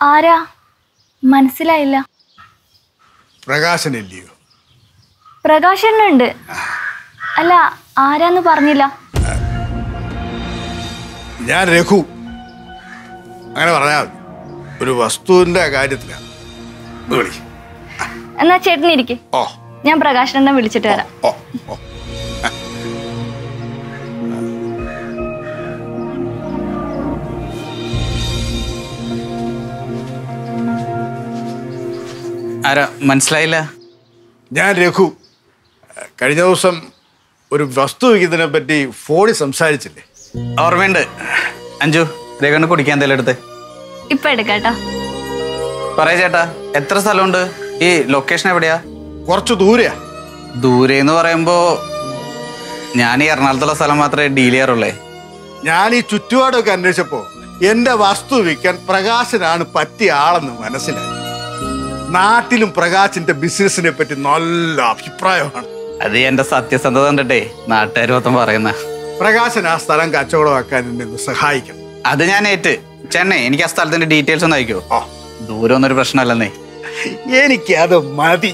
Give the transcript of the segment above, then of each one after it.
ആരാ മനസ്സിലായില്ല പ്രകാശനില്ലയോ പ്രകാശനുണ്ട് അല്ല ആരാന്ന് പറഞ്ഞില്ല ഞാൻ രഘു അങ്ങനെ പറഞ്ഞാൽ മതി ഒരു വസ്തുവിന്റെ കാര്യത്തിലാണ് ഒന്ന് വിളി എന്നാ ചേട്ടൻ ഇരിക്കെ ഓ ഞാൻ പ്രകാശനെ വിളിച്ചിട്ട് വരാം ഓ ഓ ആരാ മനസ്സിലായില്ല ഞാൻ രഘു കഴിഞ്ഞ ദിവസം ഒരു വസ്തു വിൽക്കുന്നതിനെ പറ്റി ഫോണിൽ സംസാരിച്ചില്ലേ ഓർമ്മയുണ്ട് അഞ്ജു രേഖണ് കുടിക്കാൻ എന്തെങ്കിലും എടുത്ത് ഇപ്പൊ എടുക്കാട്ടോ പറയാ ചേട്ടാ എത്ര സ്ഥലമുണ്ട് ഈ ലൊക്കേഷൻ എവിടെയാ കുറച്ച് ദൂരെയാ ദൂരെ എന്ന് പറയുമ്പോ ഞാൻ ഈ എറണാകുളത്തുള്ള സ്ഥലം മാത്രമേ ഡീൽ ചെയ്യാറുള്ളേ ഞാൻ ഈ ചുറ്റുപാടൊക്കെ അന്വേഷിച്ചപ്പോ എന്റെ വസ്തു വിൽക്കാൻ പ്രകാശനാണ് പറ്റിയ ആളെന്ന് മനസ്സിലായി നാട്ടിലും പ്രകാശിന്റെ ബിസിനസിനെ പറ്റി നല്ല അഭിപ്രായമാണ് അത് എന്റെ സത്യസന്ധത കണ്ടിട്ടേ നാട്ടുകാർ മൊത്തം പറയുന്ന പ്രകാശൻ ആ സ്ഥലം കച്ചവടമാക്കാൻ എന്നെ ഒന്ന് സഹായിക്കണം അത് ഞാൻ ഏറ്റ് ചെന്നൈ എനിക്ക് ആ സ്ഥലത്തിന്റെ ഡീറ്റെയിൽസ് ഒന്ന് അയക്കോ ഓ ദൂരം ഒന്നൊരു പ്രശ്നമല്ലെന്നേ എനിക്ക് അത് മതി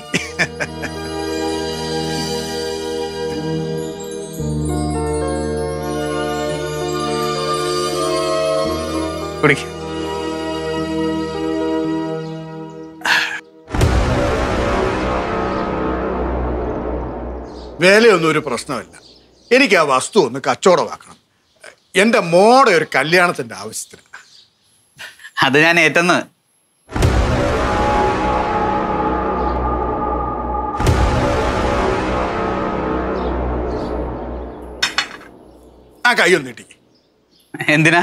കുടിക്ക് വിലയൊന്നും ഒരു പ്രശ്നമില്ല എനിക്ക് ആ വസ്തു ഒന്ന് കച്ചവടമാക്കണം എന്റെ മോടെ ഒരു കല്യാണത്തിന്റെ ആവശ്യത്തിന് അത് ഞാൻ ഏറ്റെന്ന് ആ കൈ ഒന്ന് നീട്ടി എന്തിനാ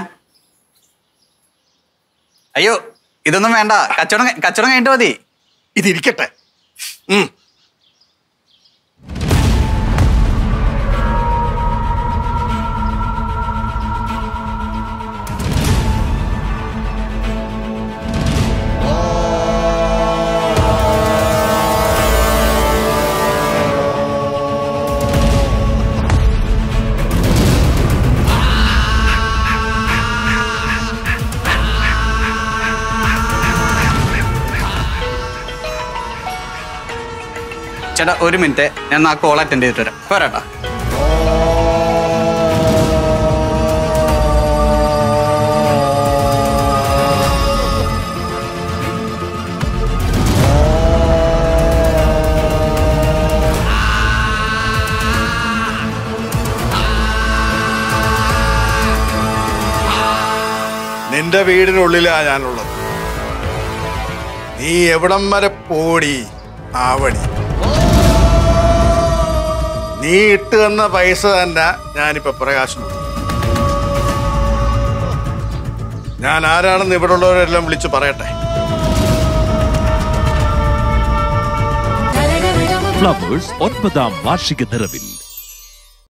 അയ്യോ ഇതൊന്നും വേണ്ട കച്ചവടം കഴി- കച്ചവടം കഴിഞ്ഞിട്ട് മതി ഇതിരിക്കട്ടെ ഉം. ചേട്ടാ ഒരു മിനിറ്റ് ഞാൻ ആ കോൾ അറ്റൻഡ് ചെയ്തിട്ട് വരാം പോരാട്ടാ നിന്റെ വീടിനുള്ളിലാ ഞാനുള്ളത് നീ എവിടം വരെ പോടി ആവണി നീ ഇട്ട് തന്ന പൈസ തന്നെ ഞാനിപ്പോ പ്രകാശം കൊടുക്കും. ഞാൻ ആരാണെന്ന് ഇവിടെ ഉള്ളവരെല്ലാം വിളിച്ചു പറയട്ടെ ഫ്ലവേഴ്സ് ഒൻപതാം വാർഷിക നിറവിൽ